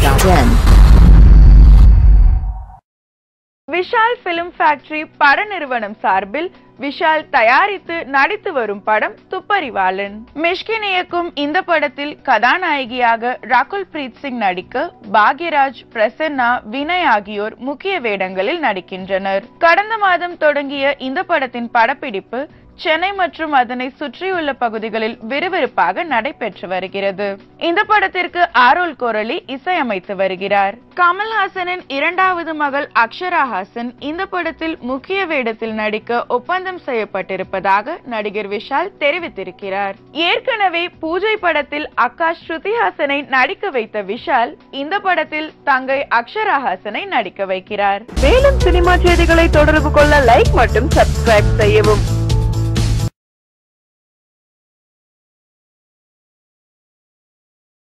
Bangladesh.in. Vishal film factory பட நிறுவனம் சார்பில் விஷால் தயாரித்து நடித்து வரும் படம் துப்பறிவாளன் மிஷ்கின் இயக்கும் இந்த படத்தில் கதாநாயகியாக ரகுல் பிரீத் சிங் நடிக்க பாக்யராஜ் பிரசன்னா வினய் ஆகியோர் முக்கிய வேடங்களில் நடிக்கின்றனர் கடந்த மாதம் தொடங்கிய இந்த படத்தின் படப்பிடிப்பு சென்னை மற்றும் அதனை சுற்றியுள்ள பகுதிகளில் விறுவிறுப்பாக நடைபெற்று வருகிறது இந்த படத்திற்கு ஆரோல் கோரலி இசையமைத்து வருகிறார் கமல்ஹாசனின் இரண்டாவது மகள் அக்ஷரா ஹாசன் இந்த படத்தில் முக்கிய வேடத்தில் நடிக்க ஒப்பந்தம் செய்யப்பட்டிருப்பதாக நடிகர் விஷால் தெரிவித்திருக்கிறார் ஏற்கனவே பூஜை படத்தில் அக்கா ஸ்ருதி ஹாசனை நடிக்க வைத்த விஷால் இந்த படத்தில் தங்கை அக்ஷரா ஹாசனை நடிக்க வைக்கிறார் மேலும் சினிமா செய்திகளை தொடர்பு கொள்ள லைக் மற்றும் சப்ஸ்கிரைப் செய்யவும்